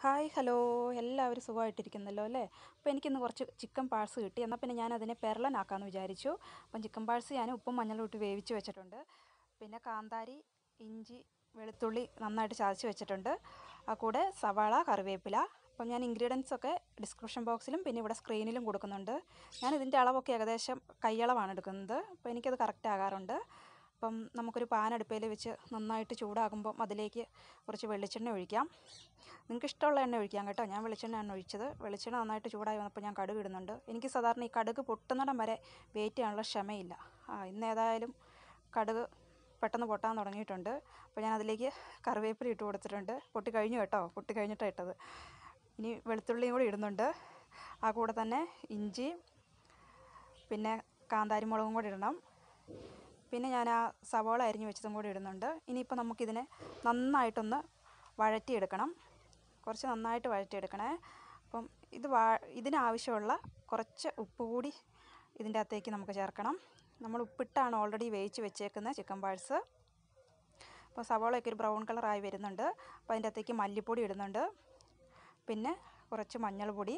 hi hello എല്ലാവരും സുഖമായിട്ടിരിക്കുന്നല്ലോ അല്ലേ അപ്പോൾ എനിക്കിന്ന് കുറച്ച് ചിക്കൻ പാഴ്സ് കിട്ടി എന്നാൽ പിന്നെ ഞാൻ അതിനെ പെരളനാക്കാമെന്ന് വിചാരിച്ചു അപ്പം ചിക്കൻ പാഴ്സ് ഞാൻ ഉപ്പും മഞ്ഞളും ഇട്ട് വേവിച്ച് വെച്ചിട്ടുണ്ട് പിന്നെ കാന്താരി ഇഞ്ചി വെളുത്തുള്ളി നന്നായിട്ട് ചതച്ച് വെച്ചിട്ടുണ്ട് ആ കൂടെ സവാള കറിവേപ്പില അപ്പം ഞാൻ ഇൻഗ്രീഡിയൻസ് ഒക്കെ ഡിസ്ക്രിപ്ഷൻ ബോക്സിലും പിന്നെ ഇവിടെ സ്ക്രീനിലും കൊടുക്കുന്നുണ്ട് ഞാൻ ഇതിൻ്റെ അളവൊക്കെ ഏകദേശം കൈയളവാണ് എടുക്കുന്നത് അപ്പോൾ എനിക്കത് കറക്റ്റ് ആകാറുണ്ട് അപ്പം നമുക്കൊരു പാൻ അടുപ്പയിൽ വെച്ച് നന്നായിട്ട് ചൂടാകുമ്പം അതിലേക്ക് കുറച്ച് വെളിച്ചെണ്ണ ഒഴിക്കാം നിങ്ങൾക്ക് ഇഷ്ടമുള്ള എണ്ണ ഒഴിക്കാം കേട്ടോ ഞാൻ വെളിച്ചെണ്ണയാണ് ഒഴിച്ചത് വെളിച്ചെണ്ണ നന്നായിട്ട് ചൂടായി വന്നപ്പോൾ ഞാൻ കടുക് ഇടുന്നുണ്ട് എനിക്ക് സാധാരണ ഈ കടുക് പൊട്ടുന്നിടം വരെ വെയിറ്റ് ചെയ്യാനുള്ള ക്ഷമയില്ല ആ ഇന്ന് ഏതായാലും കടുക് പെട്ടെന്ന് പൊട്ടാൻ തുടങ്ങിയിട്ടുണ്ട് അപ്പോൾ ഞാൻ അതിലേക്ക് കറിവേപ്പില ഇട്ട് കൊടുത്തിട്ടുണ്ട് പൊട്ടി കഴിഞ്ഞു കേട്ടോ പൊട്ടി കഴിഞ്ഞിട്ടാണ് ഇട്ടത് ഇനി വെളുത്തുള്ളിയും കൂടി ഇടുന്നുണ്ട് ആ കൂടെ തന്നെ ഇഞ്ചി പിന്നെ കാന്താരി മുളകും കൂടി ഇടണം പിന്നെ ഞാൻ ആ സവോള അരിഞ്ഞ് വെച്ചതും കൂടി ഇടുന്നുണ്ട് ഇനിയിപ്പോൾ നമുക്കിതിനെ നന്നായിട്ടൊന്ന് വഴറ്റിയെടുക്കണം കുറച്ച് നന്നായിട്ട് വഴറ്റിയെടുക്കണേ അപ്പം ഇത് വാ ഇതിനാവശ്യമുള്ള കുറച്ച് ഉപ്പ് കൂടി ഇതിൻ്റെ അകത്തേക്ക് നമുക്ക് ചേർക്കണം നമ്മൾ ഉപ്പിട്ടാണ് ഓൾറെഡി വേവിച്ച് വെച്ചേക്കുന്ന ചിക്കൻ പാഴ്സ് അപ്പോൾ സവോളയൊക്കെ ഒരു ബ്രൗൺ കളറായി വരുന്നുണ്ട് അപ്പോൾ അതിൻ്റെ അകത്തേക്ക് മല്ലിപ്പൊടി ഇടുന്നുണ്ട് പിന്നെ കുറച്ച് മഞ്ഞൾ പൊടി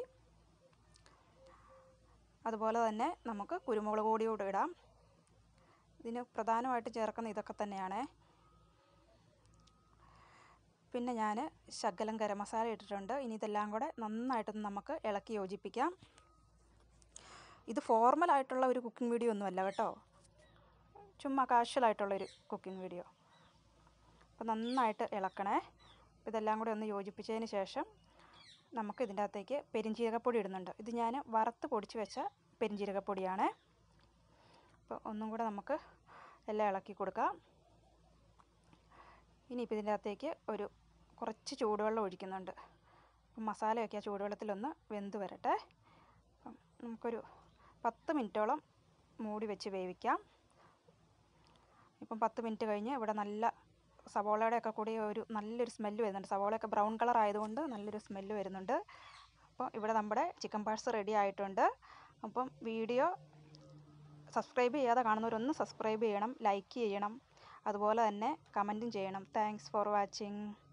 അതുപോലെ തന്നെ നമുക്ക് കുരുമുളക് പൊടി കൂടെ ഇടാം ഇതിന് പ്രധാനമായിട്ട് ചേർക്കുന്ന ഇതൊക്കെ തന്നെയാണ് പിന്നെ ഞാൻ ശകലം ഗരം മസാല ഇട്ടിട്ടുണ്ട് ഇനി ഇതെല്ലാം കൂടെ നന്നായിട്ടൊന്ന് നമുക്ക് ഇളക്കി യോജിപ്പിക്കാം ഇത് ഫോർമലായിട്ടുള്ള ഒരു കുക്കിംഗ് വീഡിയോ ഒന്നുമല്ല കേട്ടോ ചുമ്മാ കാഷ്വലായിട്ടുള്ളൊരു കുക്കിംഗ് വീഡിയോ അപ്പോൾ നന്നായിട്ട് ഇളക്കണേ ഇതെല്ലാം കൂടെ ഒന്ന് യോജിപ്പിച്ചതിന് ശേഷം നമുക്ക് ഇതിൻ്റെ അകത്തേക്ക് പെരിഞ്ജീരകപ്പൊടി ഇടുന്നുണ്ട് ഇത് ഞാൻ വറുത്ത് പൊടിച്ച് വെച്ച പെരിഞ്ജീരകപ്പൊടിയാണ് അപ്പോൾ ഒന്നും കൂടെ നമുക്ക് എല്ലാം ഇളക്കി കൊടുക്കാം ഇനിയിപ്പോൾ ഇതിൻ്റെ അകത്തേക്ക് ഒരു കുറച്ച് ചൂടുവെള്ളം ഒഴിക്കുന്നുണ്ട് അപ്പം മസാലയൊക്കെ ആ ചൂടുവെള്ളത്തിലൊന്ന് വെന്ത് വരട്ടെ അപ്പം നമുക്കൊരു പത്ത് മിനിറ്റോളം മൂടി വെച്ച് വേവിക്കാം ഇപ്പം പത്ത് മിനിറ്റ് കഴിഞ്ഞ് ഇവിടെ നല്ല സവോളയുടെ ഒക്കെ കൂടി ഒരു നല്ലൊരു സ്മെല്ല് വരുന്നുണ്ട് സവോളയൊക്കെ ബ്രൗൺ കളർ ആയതുകൊണ്ട് നല്ലൊരു സ്മെല്ല് വരുന്നുണ്ട് അപ്പോൾ ഇവിടെ നമ്മുടെ ചിക്കൻ പാഴ്സ് റെഡി ആയിട്ടുണ്ട് അപ്പം വീഡിയോ സബ്സ്ക്രൈബ് ചെയ്യാതെ കാണുന്നവരൊന്ന് സബ്സ്ക്രൈബ് ചെയ്യണം ലൈക്ക് ചെയ്യണം അതുപോലെ തന്നെ കമൻറ്റും ചെയ്യണം താങ്ക്സ് ഫോർ വാച്ചിങ്